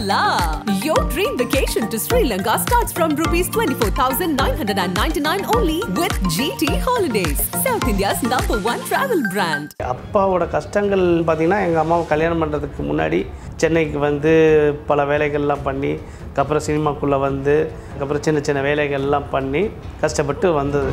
la! Your dream vacation to Sri Lanka starts from rupees 24,999 only with GT Holidays, South India's number one travel brand. அப்பாவோட கஷ்டங்கள் பார்த்திங்கன்னா எங்கள் அம்மாவை கல்யாணம் பண்ணுறதுக்கு முன்னாடி சென்னைக்கு வந்து பல வேலைகள்லாம் பண்ணி அதுக்கப்புறம் சினிமாக்குள்ளே வந்து அதுக்கப்புறம் சின்ன சின்ன வேலைகள்லாம் பண்ணி கஷ்டப்பட்டு வந்தது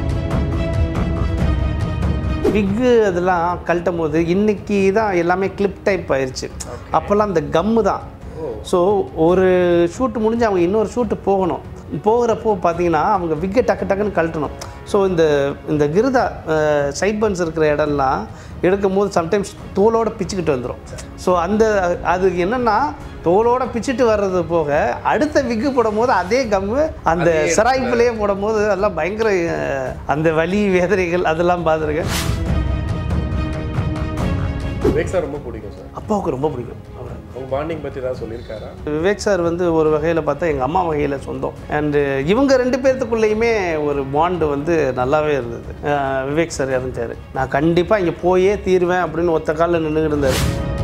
விக்கு அதெல்லாம் கழட்டும் போது இன்றைக்கி தான் எல்லாமே கிளிப் டைப் ஆயிடுச்சு அப்போல்லாம் அந்த கம்மு தான் ஸோ ஒரு ஷூட் முடிஞ்சு அவங்க இன்னொரு ஷூட்டு போகணும் போகிறப்போ பார்த்தீங்கன்னா அவங்க விக்கை டக்கு டக்குன்னு கழட்டணும் ஸோ இந்த இந்த கிருதா சைட் பன்ஸ் இருக்கிற இடம்லாம் எடுக்கும் போது சம்டைம்ஸ் தோலோட பிச்சுக்கிட்டு வந்துடும் ஸோ அந்த அது என்னென்னா தோலோட பிச்சுட்டு வர்றது போக அடுத்த விக்கு போடும்போது அதே கம்மு அந்த சிராய்ப்புலேயே போடும்போது அதெல்லாம் பயங்கர அஹ், அந்த வலி வேதனைகள் அதெல்லாம் பார்த்துருக்கேன் விவேக் சார் ரொம்ப பிடிக்கும் சார் அப்பாவுக்கு ரொம்ப பிடிக்கும் அவரை உங்க பாண்டிங் பத்தி ஏதாவது சொல்லியிருக்காரா விவேக் சார் வந்து ஒரு வகையில் பார்த்தா எங்கள் அம்மா வகையில் சொந்தம் அண்டு இவங்க ரெண்டு பேர்த்துக்குள்ளேயுமே ஒரு பாண்டு வந்து நல்லாவே இருந்தது அஹ் விவேக் சார் இறந்தார் நான் கண்டிப்பாக இங்கே போயே தீருவேன் அப்படின்னு ஒத்த காலில் நின்றுக்கிட்டு இருந்தார்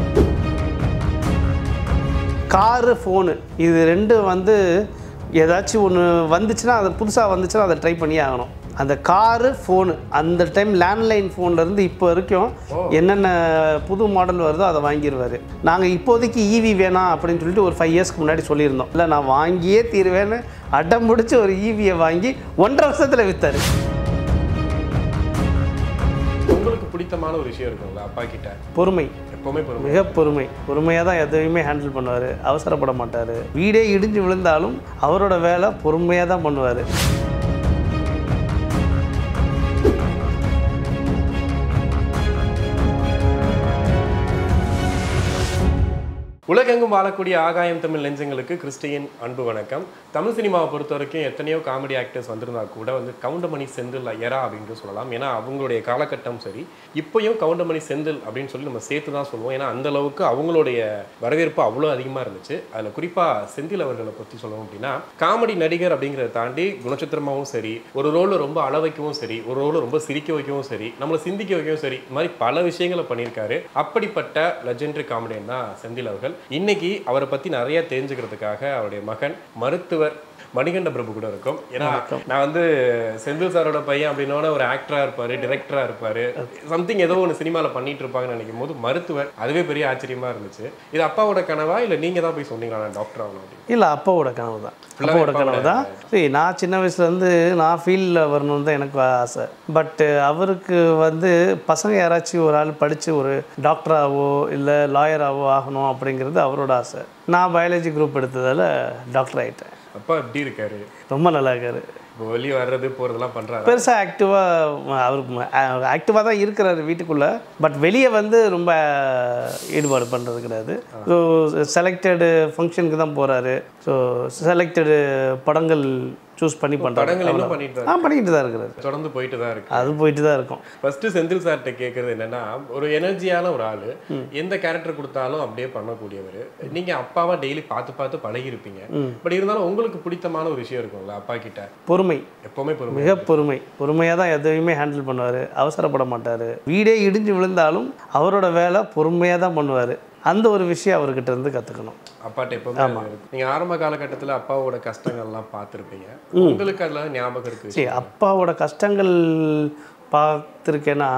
காரு ஃபோனு இது ரெண்டும் வந்து ஏதாச்சும் ஒன்று வந்துச்சுன்னா அது புதுசாக வந்துச்சுன்னா அதை ட்ரை பண்ணியே ஆகணும் அந்த காரு ஃபோனு அந்த டைம் லேண்ட்லைன் ஃபோன்லேருந்து இப்போ வரைக்கும் என்னென்ன புது மாடல் வருதோ அதை வாங்கிடுவார் நாங்கள் இப்போதைக்கு ஈவி வேணாம் அப்படின்னு சொல்லிட்டு ஒரு ஃபைவ் இயர்ஸ்க்கு முன்னாடி சொல்லியிருந்தோம் இல்லை நான் வாங்கியே தீருவேன்னு அடம் பிடிச்சி ஒரு ஈவியை வாங்கி ஒன்றரை வருஷத்தில் விற்றாரு உங்களுக்கு பிடித்தமான ஒரு விஷயம் இருக்குங்களா அப்பா கிட்ட பொறுமை எப்பவுமே பொறுமை மிக பொறுமை பொறுமையாக தான் எதையுமே ஹேண்டில் பண்ணுவார் அவசரப்பட மாட்டார் வீடே இடிஞ்சு விழுந்தாலும் அவரோட வேலை பொறுமையாக தான் பண்ணுவார் உலகெங்கும் வாழக்கூடிய ஆகாயம் தமிழ் நெஞ்சங்களுக்கு கிறிஸ்டியன் அன்பு வணக்கம் தமிழ் சினிமாவை பொறுத்த வரைக்கும் எத்தனையோ காமெடி ஆக்டர்ஸ் வந்திருந்தா கூட வந்து கவுண்டமணி செந்தில் எரா அப்படின்னு சொல்லலாம் ஏன்னா அவங்களுடைய காலகட்டம் சரி இப்பயும் கவுண்டமணி செந்தில் அப்படின்னு சொல்லி நம்ம சேர்த்து தான் சொல்லுவோம் ஏன்னா அந்த அளவுக்கு அவங்களுடைய வரவேற்பு அவ்வளோ அதிகமாக இருந்துச்சு அதில் குறிப்பாக செந்தில் அவர்களை பற்றி சொல்லணும் அப்படின்னா காமெடி நடிகர் அப்படிங்கிறத தாண்டி குணச்சித்திரமாகவும் சரி ஒரு ரோலை ரொம்ப அள வைக்கவும் சரி ஒரு ரோலை ரொம்ப சிரிக்க வைக்கவும் சரி நம்மளை சிந்திக்க வைக்கவும் சரி இந்த மாதிரி பல விஷயங்களை பண்ணியிருக்காரு அப்படிப்பட்ட லெஜெண்டரி காமெடியன் தான் செந்தில் அவர்கள் இன்னைக்கு அவரை பற்றி நிறைய தெரிஞ்சுக்கிறதுக்காக அவருடைய மகன் மருத்துவர் மணிகண்ட பிரபு கூட இருக்கும் ஏன்னா நான் வந்து செந்தில் சாரோட பையன் அப்படின்னோட ஒரு ஆக்டரா இருப்பாரு டிரெக்டரா இருப்பாரு சம்திங் ஏதோ ஒன்று சினிமாவில் பண்ணிட்டு இருப்பாங்கன்னு நினைக்கும் போது மருத்துவர் அதுவே பெரிய ஆச்சரியமா இருந்துச்சு இது அப்பாவோட கனவா இல்லை நீங்க தான் போய் சொன்னீங்களா நான் டாக்டர் ஆகணும் அப்படின்னு இல்லை அப்பாவோட கனவு தான் அப்பாவோட கனவு தான் சரி நான் சின்ன வயசுலேருந்து நான் ஃபீல்டில் வரணும்னு தான் எனக்கு ஆசை பட்டு அவருக்கு வந்து பசங்க யாராச்சும் ஒரு ஆள் படித்து ஒரு டாக்டராகவோ இல்லை லாயராகவோ ஆகணும் அப்படிங்கிறது அவரோட ஆசை நான் பயாலஜி குரூப் எடுத்ததால் டாக்டர் ஆகிட்டேன் அப்பா எப்படி இருக்காரு ரொம்ப நல்லா இருக்காரு இப்போ வெளியே வர்றது போறதெல்லாம் பண்றாரு பெருசாக ஆக்டிவாக அவருக்கு ஆக்டிவாக தான் இருக்கிறாரு வீட்டுக்குள்ளே பட் வெளியே வந்து ரொம்ப ஈடுபாடு பண்ணுறது கிடையாது ஸோ செலக்டடு ஃபங்க்ஷனுக்கு தான் போகிறாரு ஸோ செலக்டடு படங்கள் சூஸ் பண்ணி படங்கள் பண்ணுறாங்க இன்னும் பண்ணிட்டு தான் ஆ பண்ணிக்கிட்டு தான் இருக்கிறாரு தொடர்ந்து போயிட்டு தான் இருக்கு அது போயிட்டு தான் இருக்கும் ஃபர்ஸ்ட் செந்தில் சார்கிட்ட கேட்கறது என்னன்னா ஒரு எனர்ஜியான ஒரு ஆளு எந்த கேரக்டர் கொடுத்தாலும் அப்படியே பண்ணக்கூடியவர் நீங்க அப்பாவா டெய்லி பார்த்து பார்த்து பழகிருப்பீங்க பட் இருந்தாலும் உங்களுக்கு பிடித்தமான ஒரு விஷயம் இருக்கும்ல அப்பா கிட்ட பொறுமை எப்பவுமே பொறுமை மிக பொறுமை பொறுமையாக தான் எதையுமே ஹேண்டில் பண்ணுவார் அவசரப்பட மாட்டார் வீடே இடிஞ்சு விழுந்தாலும் அவரோட வேலை பொறுமையாக தான் பண்ணுவார் அந்த ஒரு விஷயம் அவர்கிட்ட இருந்து கற்றுக்கணும் அப்பாட்ட எப்பவுமே அது இருக்கு நீங்க ஆரம்ப காலகட்டத்துல அப்பாவோட கஷ்டங்கள்லாம் பார்த்துருப்பீங்க உங்களுக்கு அதெல்லாம் ஞாபகம் இருக்கு சரி அப்பாவோட கஷ்டங்கள் பார்த்துருக்கேன்னா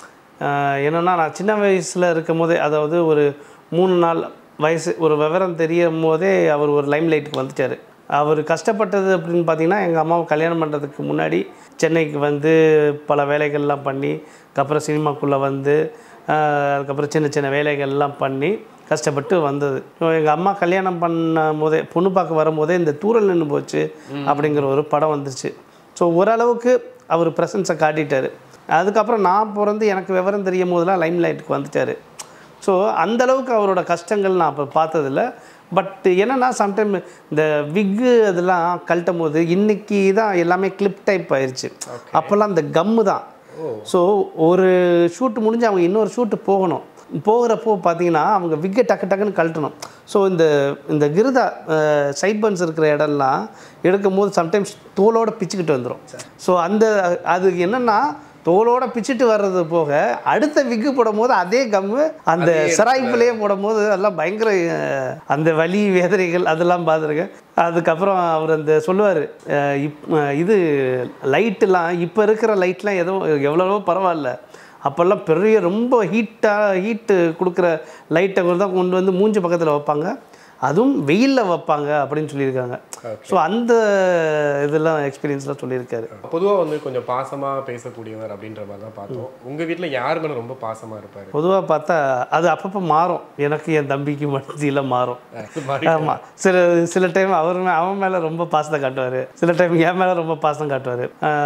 ஆஹ், என்னன்னா நான் சின்ன வயசில் இருக்கும் போதே அதாவது ஒரு மூணு நாள் வயசு ஒரு விவரம் தெரியும் போதே அவர் ஒரு லைம் லைட்டுக்கு வந்துட்டார் அவர் கஷ்டப்பட்டது அப்படின்னு பார்த்தீங்கன்னா எங்கள் அம்மாவை கல்யாணம் பண்ணுறதுக்கு முன்னாடி சென்னைக்கு வந்து பல வேலைகள்லாம் பண்ணி அதுக்கப்புறம் சினிமாக்குள்ளே வந்து ஆஹ், அதுக்கப்புறம் சின்ன சின்ன வேலைகள்லாம் பண்ணி கஷ்டப்பட்டு வந்தது எங்கள் அம்மா கல்யாணம் பண்ணும் போதே பொண்ணு பார்க்க வரும்போதே இந்த தூரல் நின்று போச்சு அப்படிங்கிற ஒரு படம் வந்துச்சு ஸோ ஓரளவுக்கு அவர் ப்ரெசன்ஸை காட்டிட்டார் அதுக்கப்புறம் நான் பிறந்து எனக்கு விவரம் தெரியும் போதெல்லாம் லைம் லைட்டுக்கு வந்துட்டார் ஸோ அந்தளவுக்கு அவரோட கஷ்டங்கள் நான் அப்போ பார்த்ததில்ல பட் என்னென்னா சம்டைம் இந்த விக்கு அதெல்லாம் கழட்டும் போது இன்றைக்கி தான் எல்லாமே கிளிப் டைப் ஆயிடுச்சு அப்போல்லாம் அந்த கம்மு தான் ஸோ ஒரு ஷூட் முடிஞ்சு அவங்க இன்னொரு ஷூட்டு போகணும் போகிறப்போ பார்த்தீங்கன்னா அவங்க விக்கை டக்கு டக்குன்னு கழட்டணும் ஸோ இந்த இந்த கிருதா சைட் பன்ஸ் இருக்கிற இடம்லாம் எடுக்கும்போது சம்டைம்ஸ் தோலோட பிச்சுக்கிட்டு வந்துடும் ஸோ அந்த அது என்னென்னா தோலோட பிச்சுட்டு வர்றது போக அடுத்த விக்கு போடும்போது அதே கம்மு அந்த சிராய்ப்புலேயே போடும்போது அதெல்லாம் பயங்கர அஹ், அந்த வலி வேதனைகள் அதெல்லாம் பார்த்துருக்கேன் அதுக்கப்புறம் அவர் அந்த சொல்லுவார் இப் அஹ், இது லைட்டெல்லாம் இப்போ இருக்கிற லைட்லாம் எதுவும் எவ்வளவோ பரவாயில்ல அப்போல்லாம் பெரிய ரொம்ப ஹீட்டாக ஹீட்டு கொடுக்குற லைட்டை தான் கொண்டு வந்து மூஞ்சி பக்கத்தில் வைப்பாங்க அதுவும் வெயிலில் வைப்பாங்க அப்படின்னு சொல்லியிருக்காங்க ஸோ அந்த இதெல்லாம் எக்ஸ்பீரியன்ஸ்லாம் சொல்லியிருக்காரு பொதுவா வந்து கொஞ்சம் பாசமா பேசக்கூடியவர் அப்படின்ற மாதிரி தான் பார்த்தோம் உங்க வீட்ல யார் மேல ரொம்ப பாசமா இருப்பாரு பொதுவாக பார்த்தா அது அப்பப்போ மாறும் எனக்கு என் தம்பிக்கு மத்தியில் மாறும் அது மாதிரி ஆமாம் சில சில டைம் அவர் மே- அவன் மேலே ரொம்ப பாசத்தை காட்டுவார் சில டைம் என் மேலே ரொம்ப பாசம் காட்டுவார்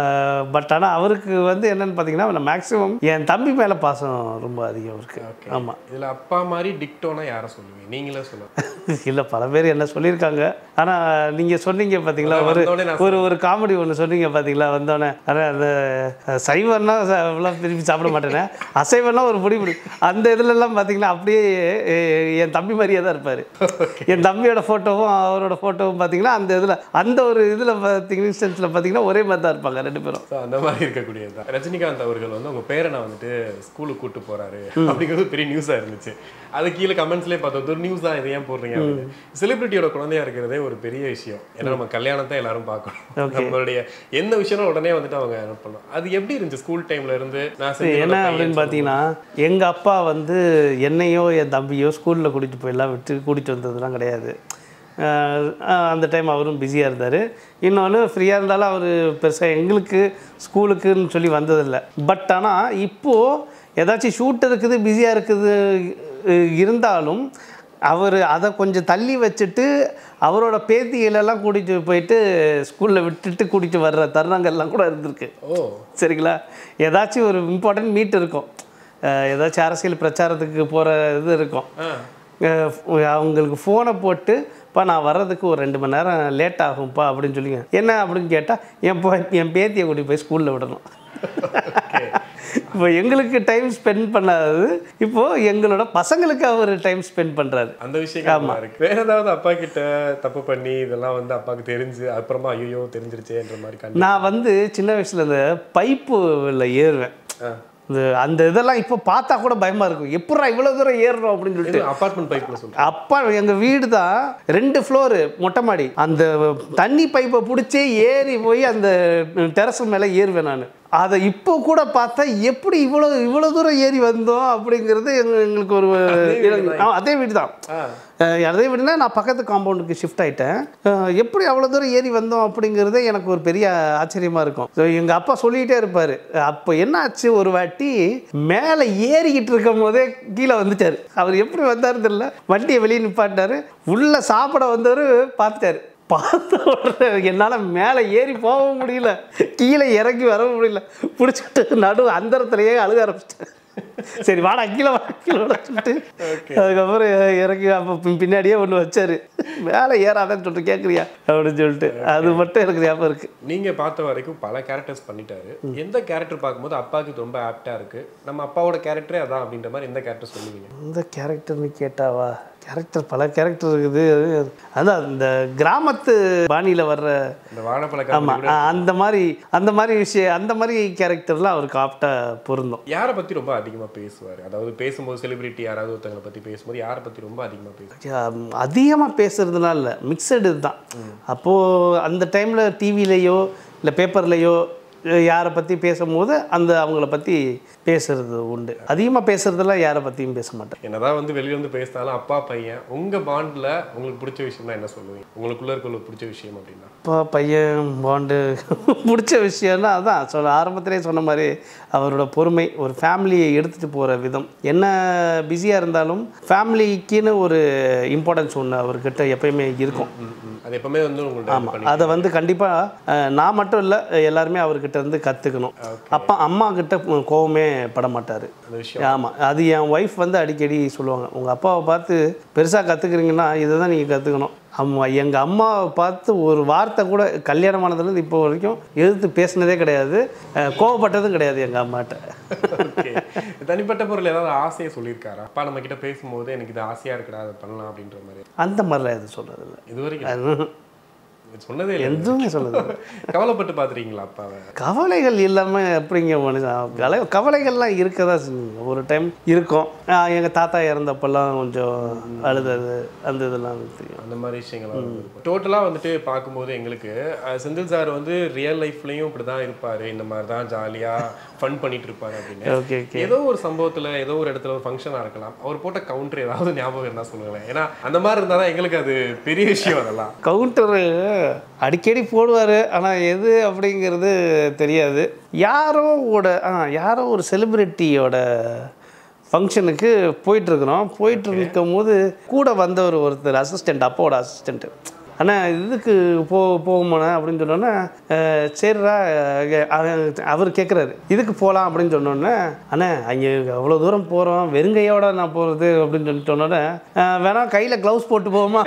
பட் ஆனால் அவருக்கு வந்து என்னன்னு பார்த்தீங்கன்னா மேக்ஸிமம் என் தம்பி மேலே பாசம் ரொம்ப அதிகம் இருக்கு ஆமாம் இதுல அப்பா மாதிரி டிக்டோனா யாரை சொல்லுவீங்க நீங்களே சொல்லுங்க இல்லை பல பேர் என்ன சொல்லியிருக்காங்க ஆனால் நீங்கள் சொன்னீங்க பார்த்தீங்களா அதான் ஒரு வந்தோடனே நான் ஒரு ஒரு காமெடி ஒன்று சொன்னீங்க பார்த்தீங்களா வந்தோடனே ஆனால் அந்த அஹ், சைவம்னா ச- அவ்வளோ திருப்பி சாப்பிட மாட்டேனே அசைவம்னா ஒரு பிடி பிடி அந்த இதுலலாம் பார்த்தீங்கன்னா அப்படியே எ- என் தம்பி மாதிரியே தான் இருப்பார் என் தம்பியோட ஃபோட்டோவும் அவரோட ஃபோட்டோவும் பார்த்தீங்கன்னா அந்த இதில் அந்த ஒரு இதில் பார்த்தீங்கன்னா இன்ஸ்டன்ஸில் பார்த்தீங்கன்னா ஒரே மாதிரி தான் இருப்பாங்க ரெண்டு பேரும் So, அந்த மாதிரி இருக்கக்கூடியது தான் ரஜினிகாந்த் அவர்கள் வந்து உங்க பேரனை வந்துட்டு ஸ்கூலுக்கு கூட்டு போறாரு அப்படிங்கிறது பெரிய நியூஸா இருந்துச்சு அது கீழே கமெண்ட்ஸ்லேயே பார்த்தோம் ஒரு நியூஸ் தான் இது ஏன் போடுறீங்க அப்படின்னு செலிபிரிட்டியோட குழந்தையா இருக்கிறதே ஒரு பெரிய விஷயம் ஏன்னா நம்ம கல்யாணத்தை எல்லாரும் பார்க்கணும் நம்மளுடைய எந்த விஷயம் உடனே வந்துட்டு அவங்க note பண்ணணும் அது எப்படி இருந்துச்சு ஸ்கூல் டைம்ல இருந்து நான் செஞ்சு என்ன பையன் அப்படின்னு பார்த்தீங்கன்னா எங்கள் அப்பா வந்து என்னையோ என் தம்பியோ ஸ்கூலில் கூட்டிகிட்டு போயெல்லாம் விட்டு கூட்டிகிட்டு வந்ததுலாம் கிடையாது அஹ் அஹ் அந்த டைம் அவரும் பிஸியாக இருந்தார் இன்னொன்று ஃப்ரீயாக இருந்தாலும் அவர் பெருசாக எங்களுக்கு ஸ்கூலுக்குன்னு சொல்லி வந்ததில்லை பட் ஆனால் இப்போது ஏதாச்சும் ஷூட் இருக்குது பிஸியாக இருக்குது அஹ் இருந்தாலும் அவர் அதை கொஞ்சம் தள்ளி வச்சுட்டு அவரோட பேத்திகளெல்லாம் கூட்டிகிட்டு போயிட்டு ஸ்கூலில் விட்டுட்டு கூட்டிகிட்டு வர்ற தருணங்கள்லாம் கூட இருந்திருக்கு ஓ சரிங்களா ஏதாச்சும் ஒரு இம்பார்ட்டன்ட் மீட் இருக்கும் அஹ் ஏதாச்சும் அரசியல் பிரச்சாரத்துக்கு போகிற இது இருக்கும் ஆ அஹ் அவங்களுக்கு ஃபோனை போட்டு இப்போ நான் வர்றதுக்கு ஒரு ரெண்டு மணி நேரம் லேட் ஆகும்ப்பா அப்படின்னு சொல்லிங்க என்ன அப்படின்னு கேட்டால் என் போ என் பேத்தியை கூட்டி போய் ஸ்கூலில் விடணும் இப்போ எங்களுக்கு டைம் ஸ்பெண்ட் பண்ணாதது இப்போது எங்களோட பசங்களுக்கு அவர் டைம் ஸ்பெண்ட் பண்ணுறாரு அந்த விஷயம் இருக்கு வேற ஏதாவது அப்பா கிட்ட தப்பு பண்ணி இதெல்லாம் வந்து அப்பாவுக்கு தெரிஞ்சு அப்புறமா ஐயோ தெரிஞ்சிருச்சேன்ற மாதிரி கண்டு நான் வந்து சின்ன வயசில் இந்த பைப்புல ஏறுவேன் ஆ. இந்த அந்த இதெல்லாம் இப்போ பார்த்தா கூட பயமாக இருக்கும் எப்பட்றா இவ்வளோ தூரம் ஏறுறோம் அப்படின்னு சொல்லிட்டு அபார்ட்மெண்ட் பைப்ல சொல்றேன் அப்பா எங்கள் வீடு தான் ரெண்டு ஃப்ளோரு மொட்டை மாடி அந்த தண்ணி பைப்பை பிடிச்சி ஏறி போய் அந்த டெரஸ் மேலே ஏறுவேன் நான் அதை இப்போ கூட பார்த்தா எப்படி இவ்வளோ இவ்வளோ தூரம் ஏறி வந்தோம் அப்படிங்கிறது எங்க- எங்களுக்கு ஒரு ஆ, அதே வீடு தான் ஆ அஹ் அதே விடனா நான் பக்கத்து காம்பவுண்டுக்கு ஷிஃப்ட் ஆகிட்டேன் எப்படி அவ்வளோ தூரம் ஏறி வந்தோம் அப்படிங்கிறதே எனக்கு ஒரு பெரிய ஆச்சரியமாக இருக்கும் ஸோ எங்கள் அப்பா சொல்லிகிட்டே இருப்பார் அப்போ என்னாச்சு ஒரு வாட்டி மேலே ஏறிக்கிட்டு இருக்கும் போதே கீழே வந்துட்டார் அவர் எப்படி வந்தார் தெரியல வண்டியை வெளியே நிப்பாட்டினாரு உள்ளே சாப்பிட வந்தவர் பார்த்துட்டாரு பார்த்த உடனே என்னால் மேலே ஏறி போகவும் முடியல கீழே இறங்கி வரவும் முடியல பிடிச்சிட்டு நடு அந்தரத்துலையே அழுக ஆரம்பிச்சிட்டேன் சரி வாடா கீழே வாடா கீழே வாடா சொல்லிட்டு அதுக்கப்புறம் இ- இறங்கி அப்போ பின் பின்னாடியே ஒன்று வச்சாரு மேலே ஏறாதன்னு சொல்லிட்டு கேட்குறியா அப்படின்னு சொல்லிட்டு அது மட்டும் எனக்கு ஞாபகம் இருக்கு நீங்க பார்த்த வரைக்கும் பல கேரக்டர்ஸ் பண்ணிட்டாரு எந்த கேரக்டர் பார்க்கும்போது அப்பாவுக்கு ரொம்ப ஆப்டா இருக்கு நம்ம அப்பாவோட கேரக்டரே அதான் அப்படின்ற மாதிரி எந்த கேரக்டர் சொல்லுவீங்க இந்த கேரக்டர்னு கேட்டாவா கேரக்டர் பல கேரக்டர் இருக்குது அதான் இந்த கிராமத்து பாணியில் வர்ற இந்த வாழைப்பழ ஆமாம் காமெடி அந்த மாதிரி அந்த மாதிரி விஷயம் அந்த மாதிரி கேரக்டர்லாம் அவருக்கு ஆப்டாக பொருந்தும் யாரை பத்தி ரொம்ப அதிகமா பேசுவாரு அதாவது பேசும்போது செலிபிரிட்டி யாராவது ஒருத்தங்களை பத்தி பேசும்போது யாரை பத்தி ரொம்ப அதிகமா பேசுவாரு அதிகமாக பேசுறதுலாம் இல்லை மிக்சடு தான் அப்போது அந்த டைமில் டிவிலேயோ இல்லை பேப்பர்லேயோ யாரை பற்றி பேசும்போது அந்த அவங்கள பற்றி பேசுறது உண்டு அதிகமாக பேசுறதெல்லாம் யாரை பற்றியும் பேச மாட்டேன் என்னதான் வந்து வெளியில இருந்து பேசினாலும் அப்பா பையன் உங்க பாண்ட்ல உங்களுக்கு பிடிச்ச விஷயம்னா என்ன சொல்லுவீங்க உங்களுக்குள்ள இருக்க உங்களுக்கு பிடிச்ச விஷயம் அப்படின்னா அப்பா பையன் பாண்டு பிடிச்ச விஷயம்னா அதான் சொல்ல ஆரம்பத்திலே சொன்ன மாதிரி அவரோட பொறுமை ஒரு ஃபேமிலியை எடுத்துகிட்டு போகிற விதம் என்ன பிஸியாக இருந்தாலும் ஃபேமிலிக்குன்னு ஒரு இம்பார்ட்டன்ஸ் ஒன்று அவர்கிட்ட எப்பயுமே இருக்கும் அது எப்பவுமே வந்து உங்கள்ட்ட இது பண்ணி அதை வந்து கண்டிப்பாக நான் மட்டும் இல்லை எல்லாருமே அவர்கிட்ட இருந்து கற்றுக்கணும் அப்பா அம்மா கிட்ட கோவமே பட மாட்டார் அந்த விஷயம் ஆமாம் அது என் ஒய்ஃப் வந்து அடிக்கடி சொல்லுவாங்க உங்கள் அப்பாவை பார்த்து பெருசாக கற்றுக்குறீங்கன்னா இதை தான் நீங்கள் கற்றுக்கணும் அம்மா எங்கள் அம்மாவை பார்த்து ஒரு வார்த்தை கூட கல்யாணம் ஆனதுலேருந்து இப்போ வரைக்கும் எதிர்த்து பேசினதே கிடையாது அஹ் கோவப்பட்டதும் கிடையாது எங்கள் அம்மாட்ட ஓகே தனிப்பட்ட பொருள் ஏதாவது ஆசையை சொல்லியிருக்காரா அப்பா நம்ம கிட்ட பேசும்போது எனக்கு இது ஆசையா இருக்குடா அதை பண்ணலாம் அப்படின்ற மாதிரி அந்த மாதிரிலாம் எதுவும் சொல்கிறதில்ல இது வரைக்கும் சொன்னதே இல்லை எதுவுமே சொல்லுது கவலைப்பட்டு பார்த்துருக்கீங்களா அப்பாவை கவலைகள் இல்லாமல் எப்படிங்க மனுஷன் கவலை கவலைகள்லாம் இருக்க தான் செஞ்சுங்க ஒரு டைம் இருக்கும் எங்கள் தாத்தா இறந்தப்பெல்லாம் கொஞ்சம் அழுதது அந்த இதெல்லாம் தெரியும் அந்த மாதிரி விஷயங்கள்லாம் டோட்டலாக வந்துட்டு பார்க்கும்போது எங்களுக்கு அஹ், செந்தில் சார் வந்து ரியல் லைஃப்லையும் இப்படி தான் இருப்பார் இந்த மாதிரி தான் ஜாலியாக ஃபன் பண்ணிட்டு இருப்பாரு அப்படின்னு ஓகே ஓகே ஏதோ ஒரு சம்பவத்தில் ஏதோ ஒரு இடத்துல ஒரு ஃபங்க்ஷனாக இருக்கலாம் அவர் போட்ட கவுண்டர் ஏதாவது ஞாபகம் இருந்தால் சொல்லுங்களேன் ஏன்னா அந்த மாதிரி இருந்தால் தான் எங்களுக்கு அது பெரிய விஷயம் அதெல்லாம் கவுண்டரு அடிக்கடி போடுவார் ஆனால் எது அப்படிங்கிறது தெரியாது யாரோ ஓட ஆ யாரோ ஒரு செலிப்ரிட்டியோட ஃபங்க்ஷனுக்கு போயிட்டுருக்குறோம் போயிட்டு இருக்கும்போது கூட வந்தவர் ஒருத்தர் அசிஸ்டண்ட் அப்பாவோட அசிஸ்டண்ட்டு அண்ணா இதுக்கு போ போகுமாண்ணா அப்படின்னு சொன்னோன்னே "அஹ், சரிடா அஹ், அவ- அவர் கேட்குறாரு இதுக்கு போகலாம் அப்படின்னு சொன்னோன்னே அண்ணா அங்கே அவ்வளோ தூரம் போகிறோம் வெறுங்கையோட நான் போகிறது அப்படின்னு சொல்லி சொன்னோன்னே "அஹ், வேணா கையில் க்ளவுஸ் போட்டு போவோமா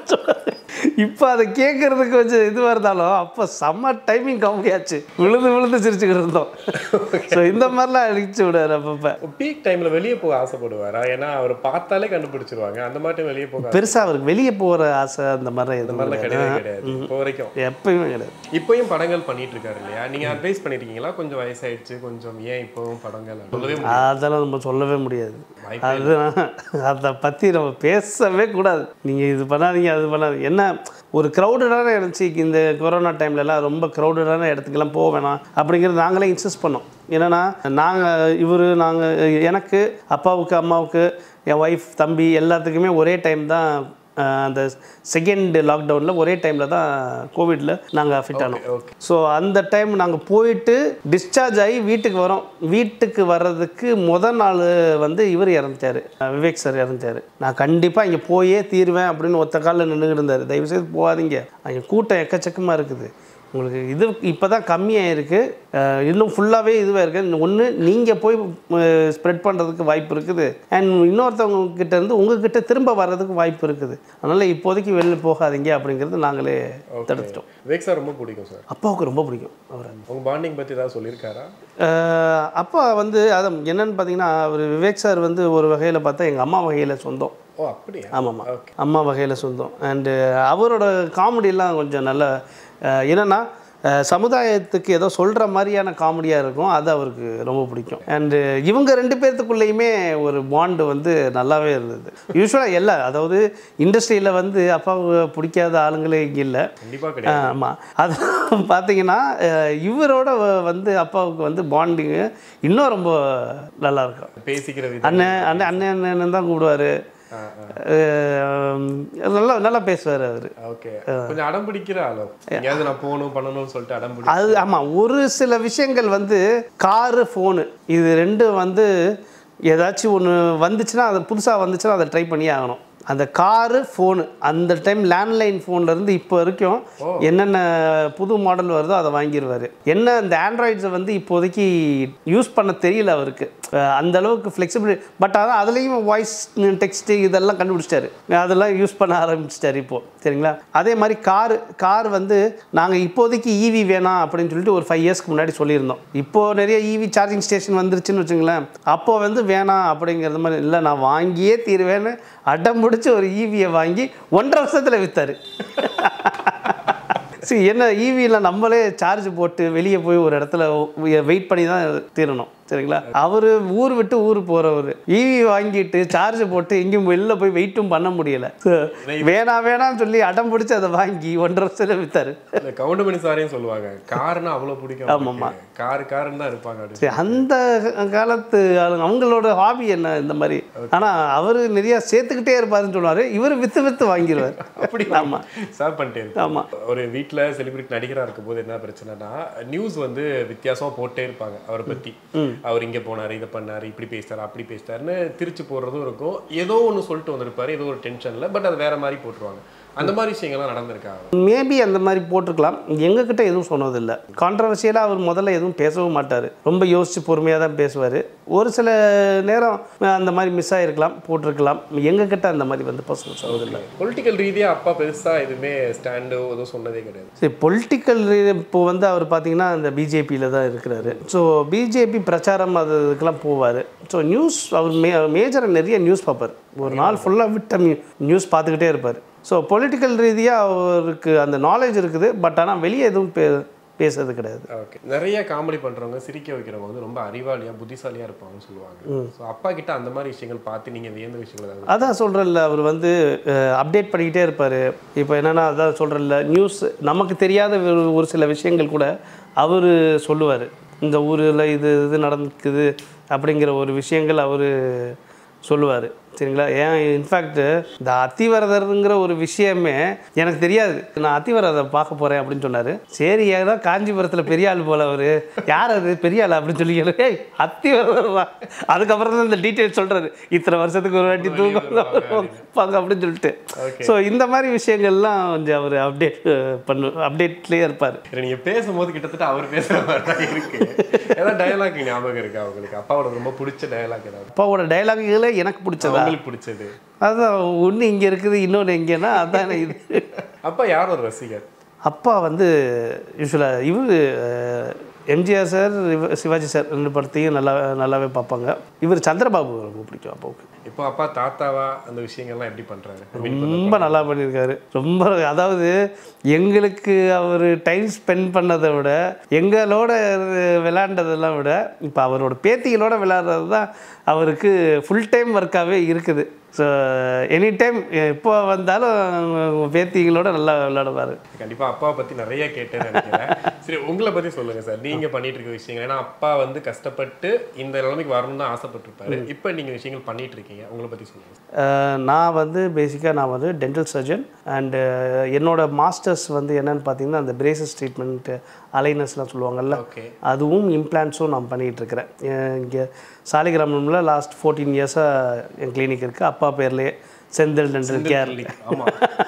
இப்போ அதை கேட்கறதுக்கு கொஞ்சம் இதுவாக இருந்தாலும் அப்போ செம்ம டைமிங் கம்மியாச்சு விழுந்து விழுந்து சிரிச்சுக்கிட்டு இருந்தோம் ஸோ இந்த மாதிரிலாம் அடிச்சு விடாரு அப்பப்போ பீக் டைமில் வெளியே போக ஆசைப்படுவாரா ஏன்னா அவர் பார்த்தாலே கண்டுபிடிச்சிருவாங்க அந்த மாதிரி time வெளியே போக பெருசாக அவருக்கு வெளியே போகிற ஆசை அந்த மாதிரிலாம் அந்த எதுவும் மாதிரிலாம் கிடையவே கிடையாது இப்போ வரைக்கும் எப்பயுமே கிடையாது இப்போயும் படங்கள் பண்ணிட்டு இருக்காரு இல்லையா நீங்க அட்வைஸ் பண்ணிருக்கீங்களா கொஞ்சம் வயசாயிடுச்சு கொஞ்சம் ஏன் இப்போவும் படங்கள் சொல்லவே முடியாது அதெல்லாம் நம்ம சொல்லவே முடியாது வாய்ப்பே அது அதை பற்றி நம்ம பேசவே கூடாது நீங்கள் இது பண்ணாதீங்க அது பண்ணாதீங்க என்ன ஒரு க்ரௌடடான இருந்துச்சு இந்த கொரோனா டைம்லலாம் ரொம்ப க்ரௌடடான இடத்துக்கெல்லாம் போக வேணாம் அப்படிங்கிறது நாங்களே இன்சிஸ்ட் பண்ணோம் என்னென்னா நாங்கள் இவர் நாங்கள் எனக்கு அப்பாவுக்கு அம்மாவுக்கு என் ஒய்ஃப் தம்பி எல்லாத்துக்குமே ஒரே டைம் தான் அஹ், அந்த செகண்ட் லாக்டவுனில் ஒரே டைமில் தான் கோவிடில் நாங்கள் ஃபிட் ஆனோம் ஓகே ஸோ அந்த டைம் நாங்கள் போயிட்டு டிஸ்சார்ஜ் ஆகி வீட்டுக்கு வரோம் வீட்டுக்கு வர்றதுக்கு முத நாள் வந்து இவர் இறந்துட்டார் விவேக் சார் இறந்துட்டார் நான் கண்டிப்பாக இங்கே போயே தீருவேன் அப்படின்னு ஒத்த காலில் நின்றுக்கிட்டு இருந்தார் தயவுசெய்து போகாதீங்க அங்கே கூட்டம் எக்கச்சக்கமாக இருக்குது உங்களுக்கு இது இப்போ தான் கம்மியாக இருக்குது இன்னும் ஃபுல்லாகவே இதுவாக இருக்குது ஒன்று நீங்கள் போய் ஸ்ப்ரெட் பண்ணுறதுக்கு வாய்ப்பு இருக்குது அண்ட் இன்னொருத்தவங்க கிட்ட இருந்து உங்ககிட்ட திரும்ப வர்றதுக்கு வாய்ப்பு இருக்குது அதனால் இப்போதைக்கு வெளில போகாதீங்க அப்படிங்கிறது நாங்களே தடுத்துட்டோம் விவேக் சார் ரொம்ப பிடிக்கும் சார் அப்பாவுக்கு ரொம்ப பிடிக்கும் அவரை உங்க பாண்டிங் பத்தி ஏதாவது சொல்லியிருக்காரா அஹ் அப்பா வந்து அது என்னன்னு பார்த்தீங்கன்னா அவர் விவேக் சார் வந்து ஒரு வகையில் பார்த்தா எங்கள் அம்மா வகையில் சொந்தம் ஓ அப்படியா ஆமாம்மா அம்மா வகையில் சொந்தம் அண்டு அவரோட காமெடியெல்லாம் கொஞ்சம் நல்ல அஹ் என்னன்னா அஹ் சமுதாயத்துக்கு ஏதோ சொல்கிற மாதிரியான காமெடியாக இருக்கும் அது அவருக்கு ரொம்ப பிடிக்கும் அண்டு இவங்க ரெண்டு பேர்த்துக்குள்ளேயுமே ஒரு பாண்டு வந்து நல்லாவே இருந்தது யூஸ்வலாக எல்லா அதாவது இண்டஸ்ட்ரியில் வந்து அப்பாவுக்கு பிடிக்காத ஆளுங்களே இங்கே இல்லை கண்டிப்பா கிடையாது ஆமாம் அது பார்த்தீங்கன்னா அஹ் இவரோட வ- வந்து அப்பாவுக்கு வந்து பாண்டிங்கு இன்னும் ரொம்ப நல்லா இருக்கும் பேசிக்கிற விதம் அண்ணன் அண்ணன் அண்ணன் அண்ணன் தான் கூப்பிடுவார் ஆ, ஆ. நல்லா நல்லா பேசுவார் அவர் ஓகே கொஞ்சம் அடம் பிடிக்கிற ஆளு எங்கேயாவது நான் போகணும் பண்ணணும்னு சொல்லிட்டு அடம் பிடி அது ஆமாம் ஒரு சில விஷயங்கள் வந்து காரு ஃபோனு இது ரெண்டும் வந்து ஏதாச்சும் ஒன்று வந்துச்சுன்னா அது புதுசாக வந்துச்சுன்னா அதை ட்ரை பண்ணி ஆகணும் அந்த காரு ஃபோனு அந்த டைம் லேண்ட்லைன் ஃபோன்லேருந்து இப்போ வரைக்கும் என்னென்ன புது மாடல் வருதோ அதை வாங்கிடுவார் என்ன அந்த ஆண்ட்ராய்ட்ஸை வந்து இப்போதைக்கு யூஸ் பண்ண தெரியல அவருக்கு அஹ் அந்த அளவுக்கு ஃப்ளெக்சிபிலிட்டி பட் அதான் அதுலேயும் வாய்ஸ் டெக்ஸ்ட்டு இதெல்லாம் கண்டுபிடிச்சிட்டாரு அதெல்லாம் யூஸ் பண்ண ஆரம்பிச்சிட்டாரு இப்போது சரிங்களா அதே மாதிரி கார் கார் வந்து நாங்கள் இப்போதைக்கு ஈவி வேணாம் அப்படின்னு சொல்லிட்டு ஒரு ஃபைவ் இயர்ஸ்க்கு முன்னாடி சொல்லியிருந்தோம் இப்போது நிறைய ஈவி சார்ஜிங் ஸ்டேஷன் வந்துருச்சுன்னு வச்சுங்களேன் அப்போ வந்து வேணாம் அப்படிங்கிறது மாதிரி இல்லை நான் வாங்கியே தீருவேன்னு அடம் பிடிச்சி ஒரு ஈவியை வாங்கி ஒன்றரை வருஷத்தில் விற்றாரு சரி என்ன ஈவியில் நம்மளே சார்ஜ் போட்டு வெளியே போய் ஒரு இடத்துல வெயிட் பண்ணி தான் தீரணும் சரிங்களா அவர் ஊர் விட்டு ஊர் போகிறவர் ஈவி வாங்கிட்டு சார்ஜ் போட்டு எங்கேயும் வெளில போய் வெயிட்டும் பண்ண முடியல So, வேணாம் வேணாம்னு சொல்லி அடம் பிடிச்சி அதை வாங்கி ஒன்றரை வருஷத்தில் விற்றாரு இந்த கவுண்டமணி சாரையும் சொல்லுவாங்க காருன்னா அவ்வளோ பிடிக்கும் ஆமாம்மா. அவருக்கு. காரு காருன்னு தான் இருப்பாங்க அப்படின்னு சரி அந்த காலத்து ஆளுங்க அவங்களோட ஹாபி என்ன இந்த மாதிரி ஆனால் அவர் நிறைய சேர்த்துக்கிட்டே இருப்பாருன்னு சொல்லுவார் இவர் விற்று விற்று வாங்கிடுவார் அப்படி ஆமாம் சேவ் பண்ணிட்டே இருப்பாங்க. ஆமா. ஒரு வீட்ல செலிபிரிட்டி நடிகரா இருக்கும்போது என்ன பிரச்சனைனா நியூஸ் வந்து வித்தியாசமா போட்டே இருப்பாங்க அவரை பத்தி அவர் இங்க போனாரு இதை பண்ணாரு இப்படி பேசிட்டாரு அப்படி பேசிட்டாருன்னு திருச்சி போடுறதும் இருக்கும் ஏதோ ஒண்ணு சொல்லிட்டு வந்திருப்பாரு ஏதோ ஒரு டென்ஷன்ல பட் அது வேற மாதிரி போட்டுருவாங்க அந்த மாதிரி விஷயங்கள்லாம் நடந்திருக்கா மேபி அந்த மாதிரி போட்டிருக்கலாம் எங்ககிட்ட எதுவும் சொன்னதில்லை கான்ட்ரவர்சியலாக அவர் முதல்ல எதுவும் பேசவும் மாட்டார் ரொம்ப யோசித்து பொறுமையாக தான் பேசுவார் ஒரு சில நேரம் அந்த மாதிரி மிஸ் ஆகிருக்கலாம் போட்டிருக்கலாம் எங்ககிட்ட அந்த மாதிரி வந்து பசங்க சொன்னதில்லை பொலிட்டிக்கல் ரீதியா அப்பா பெருசா எதுவுமே ஸ்டாண்டோ எதுவும் சொன்னதே கிடையாது சரி பொலிட்டிக்கல் இப்போ வந்து அவர் பார்த்தீங்கன்னா அந்த பிஜேபியில் தான் இருக்கிறாரு ஸோ பிஜேபி பிரச்சாரம் அது இதுக்கெல்லாம் போவார் ஸோ நியூஸ் அவர் மே மேஜராக நிறைய நியூஸ் பார்ப்பார் ஒரு நாள் ஃபுல்லாக விட்ட நியூஸ் பார்த்துக்கிட்டே இருப்பார் ஸோ பொலிட்டிக்கல் ரீதியாக அவருக்கு அந்த நாலேஜ் இருக்குது பட் ஆனால் வெளியே எதுவும் பே பேசுறது கிடையாது ஓகே நிறைய காமெடி பண்றவங்க சிரிக்க வைக்கிறவங்க வந்து ரொம்ப அறிவாளியா புத்திசாலியா இருப்பாங்கன்னு சொல்லுவாங்க ஸோ அப்பா கிட்ட அந்த மாதிரி விஷயங்கள் பார்த்து நீங்க வியந்த விஷயங்கள் ஏதாவது அதான் சொல்கிறேன்ல அவர் வந்து அப்டேட் பண்ணிக்கிட்டே இருப்பார் இப்போ என்னென்னா அதான் சொல்கிறேன்ல நியூஸ் நமக்கு தெரியாத ஒரு- ஒரு சில விஷயங்கள் கூட அவர் சொல்லுவார் இந்த ஊரில் இது இது நடக்குது அப்படிங்கிற ஒரு விஷயங்கள் அவர் சொல்லுவார் சரிங்களா ஏன் இன்ஃபேக்ட் இந்த அத்திவரதருங்கிற ஒரு விஷயமே எனக்கு தெரியாது நான் அத்திவரதர் பார்க்க போகிறேன் அப்படின்னு சொன்னார் சரி ஏதோ காஞ்சிபுரத்தில் பெரிய ஆள் போல அவர் யார் அது பெரிய ஆள் அப்படின்னு சொல்லி கேளு. ஏய் அத்திவரதர் தான் அதுக்கப்புறம் தான் இந்த டீட்டெயில் சொல்கிறாரு இத்தனை வருஷத்துக்கு ஒரு வாட்டி தூக்கம் பாங்க அப்படின்னு சொல்லிட்டு Okay. ஸோ இந்த மாதிரி விஷயங்கள்லாம் கொஞ்சம் அவர் அப்டேட் பண்ணு அப்டேட்லேயே இருப்பார் சரி, நீங்க பேசும்போது கிட்டத்தட்ட அவர் பேசுற மாதிரி தான் இருக்கு ஏதாவது டயலாக் ஞாபகம் இருக்கா உங்களுக்கு அப்பாவோட ரொம்ப பிடிச்ச டயலாக் ஏதாவது அப்பாவோட டைலாகுகளே எனக்கு பிடிச்சதா உங்களுக்கு பிடிச்சது அதுதான் ஒன்று இங்கே இருக்குது இன்னொன்று எங்கேன்னா அதானே இது அப்பா யார் ஒரு ரசிகர் அப்பா வந்து யூஸ்வலாக இவர் எம்ஜிஆர் சார் இவ- சிவாஜி சார் ரெண்டு படத்தையும் நல்லா நல்லாவே பார்ப்பாங்க இவர் சந்திரபாபு ரொம்ப பிடிக்கும் அப்பாவுக்கு இப்போ அப்பா தாத்தாவா அந்த விஷயங்கள்லாம் எப்படி பண்றாரு ரொம்ப நல்லா பண்ணியிருக்காரு ரொம்ப அதாவது எங்களுக்கு அவர் டைம் ஸ்பெண்ட் பண்ணதை விட எங்களோட விளையாண்டதெல்லாம் விட இப்போ அவரோட பேத்திகளோட விளையாடுறது தான் அவருக்கு ஃபுல் டைம் ஒர்க்காகவே இருக்குது ஸோ எனி டைம் எப்போ வந்தாலும் பேத்திகளோட நல்லா விளையாடுவார் கண்டிப்பா அப்பாவை பத்தி நிறைய கேட்டேன்னு நினைக்கிறேன் சரி உங்களை பத்தி சொல்லுங்க சார் நீங்க பண்ணிட்டு இருக்க விஷயங்கள் ஏன்னா அப்பா வந்து கஷ்டப்பட்டு இந்த நிலைமைக்கு வரணும்னு தான் ஆசைப்பட்டிருப்பாரு இப்போ நீங்க விஷயங்கள் பண்ணிட்டு இருக்கீங்க உங்களை பத்தி சொல்லுங்க அஹ் நான் வந்து பேசிக்காக நான் வந்து டென்டல் சர்ஜன் அண்டு என்னோட மாஸ்டர்ஸ் வந்து என்னன்னு பார்த்தீங்கன்னா அந்த பிரேசஸ் ட்ரீட்மெண்ட் அலைனஸ்லாம் சொல்லுவாங்கல்ல ஓகே அதுவும் இம்ப்ளான்ஸும் நான் பண்ணிகிட்டு இருக்கிறேன் இங்கே சாலிகிராமம்ல லாஸ்ட் ஃபோர்டீன் இயர்ஸாக என் கிளினிக் இருக்குது அப்பா பேர்லேயே செந்தில் டென்டல் கேர் ஆமா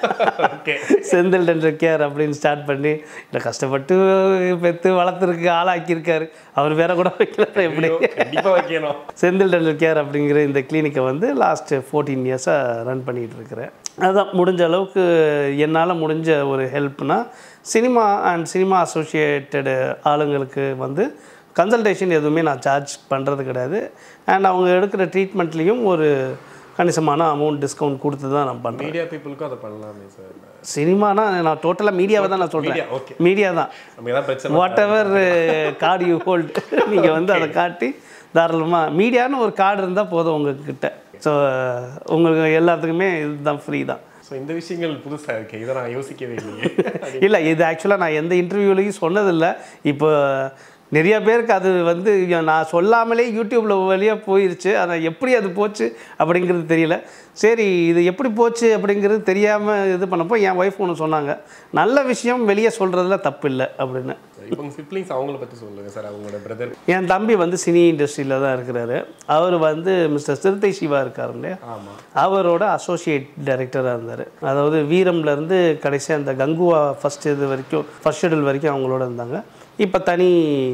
ஓகே செந்தில் டென்டல் கேர் அப்படின்னு ஸ்டார்ட் பண்ணி இல்லை கஷ்டப்பட்டு பெற்று வளர்த்துருக்கு ஆளாக்கியிருக்காரு அவர் வேற கூட வைக்கல எப்படி கண்டிப்பா வைக்கணும் செந்தில் டென்டல் கேர் அப்படிங்கிற இந்த கிளினிக்கை வந்து லாஸ்ட் ஃபோர்டீன் இயர்ஸாக ரன் பண்ணிகிட்டு இருக்கிறேன் அதான் முடிஞ்ச அளவுக்கு என்னால் முடிஞ்ச ஒரு ஹெல்ப்னா சினிமா அண்ட் சினிமா அசோசியேட்டடு ஆளுங்களுக்கு வந்து கன்சல்டேஷன் எதுவுமே நான் சார்ஜ் பண்ணுறது கிடையாது அண்ட் அவங்க எடுக்கிற ட்ரீட்மெண்ட்லேயும் ஒரு கணிசமான அமௌண்ட் டிஸ்கவுண்ட் கொடுத்து தான் நான் பண்ணுறேன் மீடியா பீப்புளுக்கும் அதை பண்ணலாமே சார் சினிமானா நான் டோட்டலாக மீடியாவை தான் நான் மீடியா சொல்கிறேன் ஓகே மீடியா தான் நம்ம ஏதாவது பிரச்சனை whatever card you hold நீங்கள் வந்து அதை காட்டி தாராளமாக மீடியான்னு ஒரு கார்டு இருந்தால் போதும் உங்ககிட்ட ஸோ உங்களுக்கு எல்லாத்துக்குமே இதுதான் ஃப்ரீ தான் ஸோ இந்த விஷயங்கள் புதுசா இருக்கு இதை நான் யோசிக்கவே இல்லையே இல்லை இது ஆக்சுவலாக நான் எந்த இன்டர்வியூலையும் சொன்னதில்லை இப்போ நிறைய பேருக்கு அது வந்து நான் சொல்லாமலே யூடியூப்பில் வழியாக போயிருச்சு அதை எப்படி அது போச்சு அப்படிங்கிறது தெரியல சரி இது எப்படி போச்சு அப்படிங்கிறது தெரியாமல் இது பண்ணப்போ என் ஒய்ஃப் ஒன்று சொன்னாங்க நல்ல விஷயம் வெளியே சொல்கிறதுல தப்பு இல்லை அப்படின்னு இப்போ உங்க சிப்ளிங்ஸ் அவங்கள பத்தி சொல்லுங்க சார் அவங்களோட பிரதர் என் தம்பி வந்து சினி இண்டஸ்ட்ரியில் தான் இருக்கிறாரு அவர் வந்து மிஸ்டர் சிறுத்தை சிவா இருக்காரு இல்லையா ஆமா அவரோட அசோசியேட் டைரக்டராக இருந்தார் அதாவது வீரம்லேருந்து கடைசி அந்த கங்குவா ஃபர்ஸ்ட் இது வரைக்கும் ஃபர்ஸ்ட் ஷெடியூல் வரைக்கும் அவங்களோட இருந்தாங்க இப்போ தனி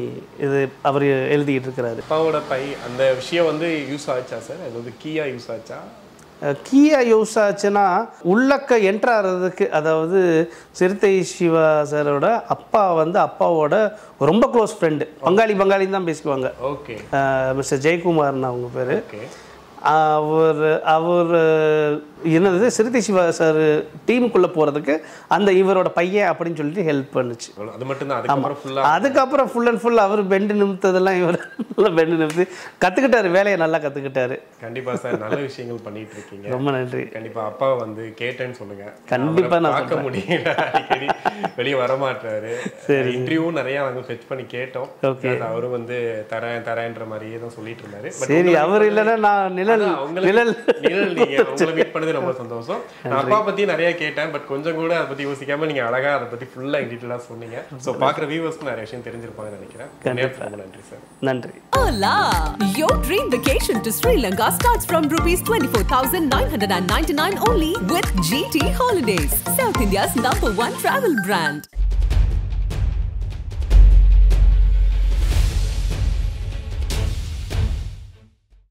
இது அவர் எழுதிக்கிட்டு இருக்கிறாரு அப்பாவோட பை அந்த விஷயம் வந்து யூஸ் ஆச்சா சார் அது வந்து கீயா யூஸ் ஆச்சா கீயா யூஸ் ஆச்சுன்னா உள்ளக்க என்ட்ரு ஆகிறதுக்கு அதாவது சிறுத்தை சிவா சாரோட அப்பா வந்து அப்பாவோட ரொம்ப க்ளோஸ் ஃப்ரெண்டு பங்காளி பங்காளின்னு தான் பேசிக்குவாங்க ஓகே மிஸ்டர் ஜெயக்குமார்னு அவங்க பேர் ஓகே அவர் அவர் என்னது சிறுத்தை சிவா சார் டீமுக்குள்ளே போகிறதுக்கு அந்த இவரோட பையன் அப்படின்னு சொல்லிட்டு ஹெல்ப் பண்ணுச்சு அது மட்டும் தான் அதுக்கப்புறம் ஃபுல்லா அதுக்கப்புறம் ஃபுல் அண்ட் ஃபுல் அவர் பெண்டு நிமித்ததெல்லாம் இவர் நல்லா பெண்டு நிமித்து கற்றுக்கிட்டாரு வேலையை நல்லா கற்றுக்கிட்டாரு கண்டிப்பா சார் நல்ல விஷயங்கள் பண்ணிட்டு இருக்கீங்க ரொம்ப நன்றி கண்டிப்பா அப்பா வந்து கேட்டேன்னு சொல்லுங்க கண்டிப்பா அவரை நான் பார்க்க முடியல அடிக்கடி வெளியே வர மாட்டாரு இன்டர்வியூ நிறைய நாங்க ஃபெச் பண்ணி கேட்டோம் Okay. அது அவரும் வந்து தரேன் தரேன்ற மாதிரியே தான் சொல்லிட்டு இருந்தாரு But சரி உங்களை அவர் meet இல்லைன்னா நான் நிழல் அதான், உங்களை நிழல் நிழல் நீங்க உங்களை மீட் பண்ணது ரொம்ப சந்தோஷம் நான் அப்பா பத்தி நிறைய கேட்டேன் பட் கொஞ்சம் கூட அதை பத்தி யோசிக்காம நீங்க அழகா அதை பத்தி ஃபுல்லா டீட்டெயிலா சொன்னீங்க சோ பாக்குற வியூவர்ஸ்க்கு நிறைய விஷயம் தெரிஞ்சிருப்பாங்கன்னு நினைக்கிறேன் நேரத்துக்கு ரொம்ப நன்றி சார் நன்றி Hola! Your dream vacation to Sri Lanka starts from rupees 24,999 only with GT Holidays, South India's number one travel brand.